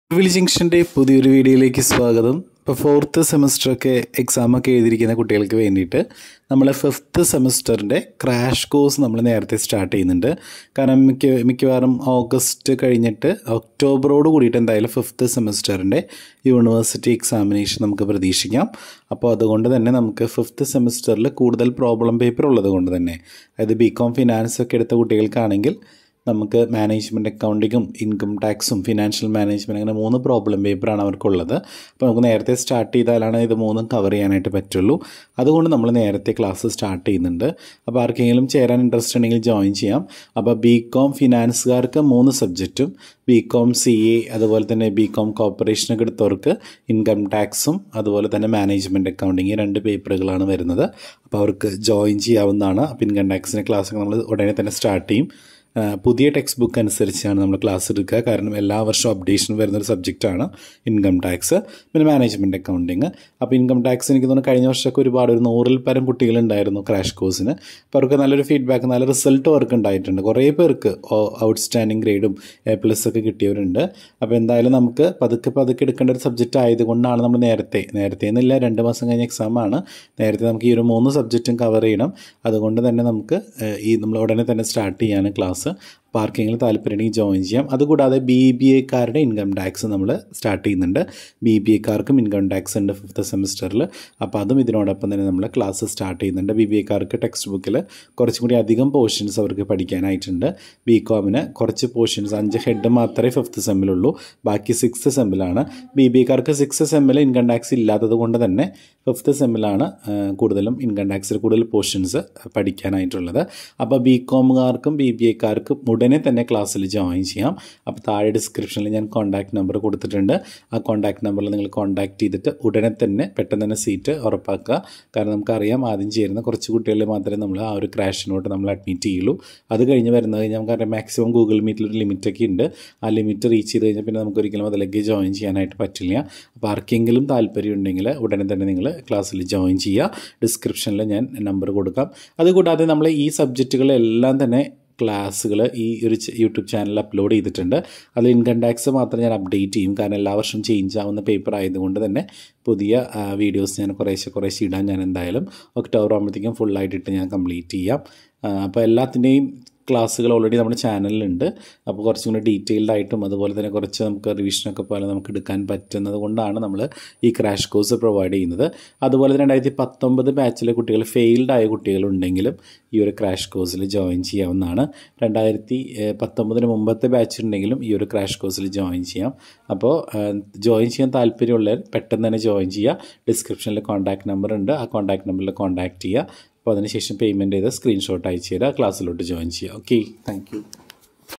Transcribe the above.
വിളി ജംഗ്ഷൻ്റെ പുതിയൊരു വീഡിയോയിലേക്ക് സ്വാഗതം ഇപ്പോൾ ഫോർത്ത് സെമസ്റ്ററൊക്കെ എക്സാമൊക്കെ എഴുതിയിരിക്കുന്ന കുട്ടികൾക്ക് വേണ്ടിയിട്ട് നമ്മൾ ഫിഫ്ത്ത് സെമസ്റ്ററിൻ്റെ ക്രാഷ് കോഴ്സ് നമ്മൾ നേരത്തെ സ്റ്റാർട്ട് ചെയ്യുന്നുണ്ട് കാരണം മിക്ക മിക്കവാറും ഓഗസ്റ്റ് കഴിഞ്ഞിട്ട് ഒക്ടോബറോട് കൂടിയിട്ട് എന്തായാലും ഫിഫ്ത്ത് സെമസ്റ്ററിൻ്റെ യൂണിവേഴ്സിറ്റി എക്സാമിനേഷൻ നമുക്ക് പ്രതീക്ഷിക്കാം അപ്പോൾ അതുകൊണ്ട് തന്നെ നമുക്ക് ഫിഫ്ത്ത് സെമസ്റ്ററിൽ കൂടുതൽ പ്രോബ്ലം പേപ്പർ ഉള്ളത് കൊണ്ട് തന്നെ അതായത് ബി കോം ഫിനാൻസ് ഒക്കെ എടുത്ത കുട്ടികൾക്കാണെങ്കിൽ നമുക്ക് മാനേജ്മെൻറ്റ് അക്കൗണ്ടിങ്ങും ഇൻകം ടാക്സും ഫിനാൻഷ്യൽ മാനേജ്മെൻറ്റ് അങ്ങനെ മൂന്ന് പ്രോബ്ലം പേപ്പറാണ് അവർക്കുള്ളത് അപ്പോൾ നമുക്ക് നേരത്തെ സ്റ്റാർട്ട് ചെയ്താലാണ് ഇത് മൂന്നും കവർ ചെയ്യാനായിട്ട് പറ്റുള്ളൂ അതുകൊണ്ട് നമ്മൾ നേരത്തെ ക്ലാസ് സ്റ്റാർട്ട് ചെയ്യുന്നുണ്ട് അപ്പോൾ ആർക്കെങ്കിലും ചേരാൻ ഇൻട്രസ്റ്റ് ഉണ്ടെങ്കിൽ ജോയിൻ ചെയ്യാം അപ്പോൾ ബി കോം ഫിനാൻസുകാർക്ക് മൂന്ന് സബ്ജക്റ്റും ബി കോം സി എ അതുപോലെ തന്നെ ബി കോം കോർപ്പറേഷനൊക്കെ എടുത്തവർക്ക് ഇൻകം ടാക്സും അതുപോലെ തന്നെ മാനേജ്മെൻറ്റ് അക്കൗണ്ടിങ് ഈ രണ്ട് പേപ്പറുകളാണ് വരുന്നത് അപ്പോൾ അവർക്ക് ജോയിൻ ചെയ്യാവുന്നതാണ് അപ്പോൾ ഇൻകം ടാക്സിൻ്റെ ക്ലാസ്സൊക്കെ നമ്മൾ ഉടനെ തന്നെ സ്റ്റാർട്ട് ചെയ്യും ആ, പുതിയ ടെക്സ്റ്റ് ബുക്ക് അനുസരിച്ചാണ് നമ്മൾ ക്ലാസ് എടുക്കുക കാരണം എല്ലാ വർഷവും അപ്ഡേഷൻ വരുന്നൊരു സബ്ജക്റ്റാണ് ഇൻകം ടാക്സ് പിന്നെ മാനേജ്മെൻറ്റ് അക്കൗണ്ടിങ് അപ്പോൾ ഇൻകം ടാക്സ് എനിക്ക് തോന്നുന്നു കഴിഞ്ഞ വർഷമൊക്കെ ഒരുപാട് ഒരു നൂറിൽ പരം കുട്ടികളുണ്ടായിരുന്നു ക്രാഷ് കോഴ്സിന് അപ്പോൾ അവർക്ക് നല്ലൊരു ഫീഡ്ബാക്ക് നല്ല റിസൾട്ട് അവർക്ക് ഉണ്ടായിട്ടുണ്ട് കുറേ പേർക്ക് ഔട്ട്സ്റ്റാൻഡിങ് ഗ്രേഡും എ പ്ലസ് ഒക്കെ കിട്ടിയവരുണ്ട് അപ്പോൾ എന്തായാലും നമുക്ക് പതുക്കെ പതുക്കെ എടുക്കേണ്ട ഒരു സബ്ജക്റ്റ് ആയതുകൊണ്ടാണ് നമ്മൾ നേരത്തെ നേരത്തെ എന്നില്ല രണ്ട് മാസം കഴിഞ്ഞ എക്സാമാണ് നേരത്തെ നമുക്ക് ഈ ഒരു മൂന്ന് സബ്ജക്റ്റും കവർ ചെയ്യണം അതുകൊണ്ട് തന്നെ നമുക്ക് ഏഹ്, ഈ നമ്മൾ ഉടനെ തന്നെ സ്റ്റാർട്ട് ചെയ്യാണ് ക്ലാസ് അപ്പോൾ ആർക്കെങ്കിലും താല്പര്യമുണ്ടെങ്കിൽ ജോയിൻ ചെയ്യാം അതുകൂടാതെ ബി ബി എക്കാരുടെ ഇൻകം ടാക്സ് നമ്മൾ സ്റ്റാർട്ട് ചെയ്യുന്നുണ്ട് ബി ബി എക്കാർക്കും ഇൻകം ടാക്സ് ഉണ്ട് ഫിഫ്ത്ത് സെമിസ്റ്ററിൽ അപ്പോൾ അതും ഇതിനോടൊപ്പം തന്നെ നമ്മൾ ക്ലാസ് സ്റ്റാർട്ട് ചെയ്യുന്നുണ്ട് ബി ബി എക്കാർക്ക് ടെക്സ്റ്റ് ബുക്കിൽ കുറച്ചും കൂടി അധികം പോർഷൻസ് അവർക്ക് പഠിക്കാനായിട്ടുണ്ട് ബി കോമിന് കുറച്ച് പോർഷൻസ് അഞ്ച് ഹെഡ് മാത്രമേ ഫിഫ്ത്ത് സെമ്മിലുള്ളൂ ബാക്കി സിക്സ്ത് സെമ്മിലാണ് ബി ബി എക്കാർക്ക് സിക്സ് സെമ്മിൽ ഇൻകം ടാക്സ് ഇല്ലാത്തത് കൊണ്ട് തന്നെ ഫിഫ്ത്ത് സെമ്മിലാണ് കൂടുതലും ഇൻകം ടാക്സിൽ കൂടുതൽ പോർഷൻസ് പഠിക്കാനായിട്ടുള്ളത് അപ്പോൾ ബി കോമുകാർക്കും ബി ബി എക്കാർക്കും ഉടനെ തന്നെ ക്ലാസ്സിൽ ജോയിൻ ചെയ്യാം അപ്പോൾ താഴെ ഡിസ്ക്രിപ്ഷനിൽ ഞാൻ കോൺടാക്ട് നമ്പർ കൊടുത്തിട്ടുണ്ട് ആ കോൺടാക്ട് നമ്പറിൽ നിങ്ങൾ കോൺടാക്ട് ചെയ്തിട്ട് ഉടനെ തന്നെ പെട്ടെന്ന് തന്നെ സീറ്റ് ഉറപ്പാക്കുക കാരണം നമുക്കറിയാം ആദ്യം ചേരുന്ന കുറച്ച് കുട്ടികളിൽ മാത്രമേ നമ്മൾ ആ ഒരു ക്രാഷിനോട്ട് നമ്മൾ അഡ്മിറ്റ് ചെയ്യുള്ളൂ അത് കഴിഞ്ഞ് വരുന്നത് കഴിഞ്ഞാൽ നമുക്കറിയാം മാക്സിമം ഗൂഗിൾ മീറ്റിൽ ഒരു ലിമിറ്റൊക്കെ ഉണ്ട് ആ ലിമിറ്റ് റീച്ച് ചെയ്ത് കഴിഞ്ഞാൽ പിന്നെ നമുക്ക് ഒരിക്കലും അതിലേക്ക് ജോയിൻ ചെയ്യാനായിട്ട് പറ്റില്ല അപ്പോൾ ആർക്കെങ്കിലും താല്പര്യം ഉണ്ടെങ്കിൽ ഉടനെ തന്നെ നിങ്ങൾ ക്ലാസ്സിൽ ജോയിൻ ചെയ്യുക ഡിസ്ക്രിപ്ഷനിൽ ഞാൻ നമ്പർ കൊടുക്കാം അതുകൂടാതെ നമ്മൾ ഈ സബ്ജക്റ്റുകളെല്ലാം തന്നെ ക്ലാസ്സുകൾ ഈ ഒരു ച- യൂട്യൂബ് ചാനലിൽ അപ്ലോഡ് ചെയ്തിട്ടുണ്ട് അതിൽ ഇൻകം ടാക്സ് മാത്രം ഞാൻ അപ്ഡേറ്റ് ചെയ്യും കാരണം എല്ലാ വർഷവും ചേഞ്ച് ആവുന്ന പേപ്പർ ആയതുകൊണ്ട് തന്നെ പുതിയ വീഡിയോസ് ഞാൻ കുറേശ്ശെ കുറേശ്ശെ ഇടാൻ ഞാൻ എന്തായാലും ഒക്ടോബർ ആകുമ്പോഴത്തേക്കും ഫുള്ളായിട്ടിട്ട് ഞാൻ കംപ്ലീറ്റ് ചെയ്യാം ആ, അപ്പോൾ എല്ലാത്തിൻ്റെയും ക്ലാസ്സുകൾ ഓൾറെഡി നമ്മുടെ ചാനലിലുണ്ട് അപ്പോൾ കുറച്ചും കൂടി ഡീറ്റെയിൽഡ് ആയിട്ടും അതുപോലെ തന്നെ കുറച്ച് നമുക്ക് റിവിഷനൊക്കെ പോലെ നമുക്ക് എടുക്കാൻ പറ്റുന്നത് കൊണ്ടാണ് നമ്മൾ ഈ ക്രാഷ് കോഴ്സ് പ്രൊവൈഡ് ചെയ്യുന്നത് അതുപോലെ തന്നെ രണ്ടായിരത്തി പത്തൊമ്പത് ബാച്ചിലെ കുട്ടികൾ ഫെയിൽഡ് ആയ കുട്ടികളുണ്ടെങ്കിലും ഈ ഒരു ക്രാഷ് കോഴ്സിൽ ജോയിൻ ചെയ്യാവുന്നതാണ് രണ്ടായിരത്തി ഏഹ്, പത്തൊമ്പതിന് മുമ്പത്തെ ബാച്ച് ഉണ്ടെങ്കിലും ഈ ഒരു ക്രാഷ് കോഴ്സിൽ ജോയിൻ ചെയ്യാം അപ്പോൾ ജോയിൻ ചെയ്യാൻ താല്പര്യമുള്ളവർ പെട്ടെന്ന് തന്നെ ജോയിൻ ചെയ്യുക ഡിസ്ക്രിപ്ഷനിൽ കോൺടാക്ട് നമ്പർ ഉണ്ട് ആ കോൺടാക്ട് നമ്പറിൽ കോൺടാക്ട് ചെയ്യുക അപ്പോൾ അതിനുശേഷം പേയ്മെൻറ്റ് ചെയ്ത് സ്ക്രീൻഷോട്ട് അയച്ചു തരാം ക്ലാസ്സിലോട്ട് ജോയിൻ ചെയ്യുക ഓക്കെ താങ്ക് യു